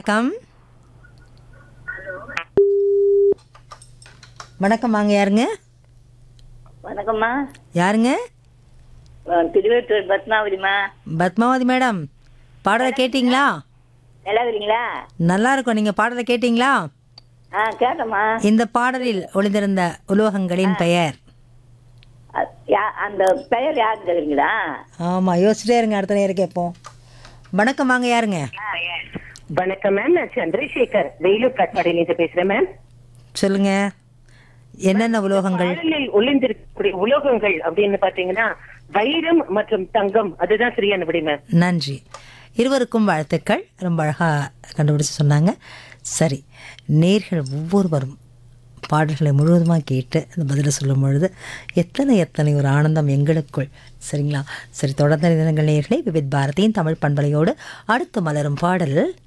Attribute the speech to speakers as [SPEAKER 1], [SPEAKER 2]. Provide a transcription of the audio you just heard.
[SPEAKER 1] வணக்கம் வணக்கம் வாங்க யாருங்க
[SPEAKER 2] வணக்கம்மா
[SPEAKER 1] யாருங்க
[SPEAKER 2] அஹ் திருவேற்றூர் பத்மாவதிம்மா
[SPEAKER 1] பத்மாவதி மேடம் பாடலை கேட்டிங்களா
[SPEAKER 2] நல்லா இருக்கிறீங்களா
[SPEAKER 1] நல்லா இருக்கும் நீங்கள் பாடலை கேட்டிங்களா
[SPEAKER 2] ஆ கேட்டம்மா
[SPEAKER 1] இந்த பாடலில் ஒளிந்திருந்த உலோகங்களின் பெயர்
[SPEAKER 2] அ- யா- அந்த பெயர் யாரு கேக்குறீங்களா
[SPEAKER 1] ஆமாம் யோசிச்சிட்டே இருங்க அடுத்த நேரம் கேட்போம் வணக்கம் வாங்க யாருங்க
[SPEAKER 3] வணக்கம் மேம் நான் சந்திரசேகர் வேலூர் காட்பாடியிலிருந்து பேசுறேன் மேம்
[SPEAKER 1] சொல்லுங்க என்னென்ன உலோகங்கள்
[SPEAKER 3] கடலில் ஒளிந்திருக்கக்கூடிய உலோகங்கள் அப்படின்னு பாத்தீங்கன்னா வைரம் மற்றும் தங்கம் அதுதான் சரியான விடை மேம்
[SPEAKER 1] நன்றி இருவருக்கும் வாழ்த்துக்கள் ரொம்ப அழகாக கண்டுபிடிச்சு சொன்னாங்க சரி நேர்கள் ஒவ்வொருவரும் பாடல்களை முழுவதுமாக கேட்டு அந்த பதிலை சொல்லும் பொழுது எத்தனை எத்தனை ஒரு ஆனந்தம் எங்களுக்குள் சரிங்களா சரி தொடர்ந்து தினங்கள் நேர்களை விவித் பாரதியின் தமிழ் பண்பலையோடு அடுத்து மலரும் பாடல்